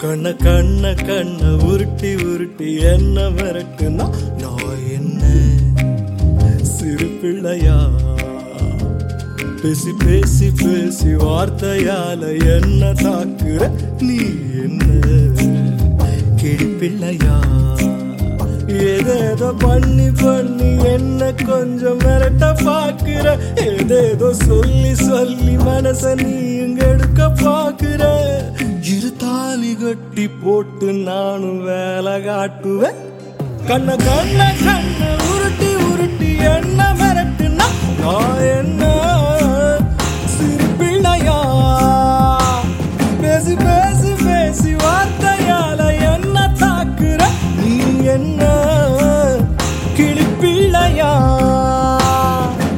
கண்ண கண்ண கண்ண உருட்டி உருட்டி என்ன மிரட்டுனா நான் என்ன சிறு பிள்ளையா பேசி பேசி பேசி வார்த்தையால என்ன தாக்குற நீ என்ன கிழிப்பிள்ளையா ஏதேதோ பண்ணி பண்ணி என்ன கொஞ்சம் மிரட்ட பாக்குற ஏதேதோ சொல்லி சொல்லி மனச நீ இங்க எடுக்க பாக்குற இரு தாலி கட்டி போட்டு நானும் வேலை காட்டுவேன் கண்ண கண்ண கண்ண உருட்டி உருட்டி என்ன மிரட்டுனா நான் என்ன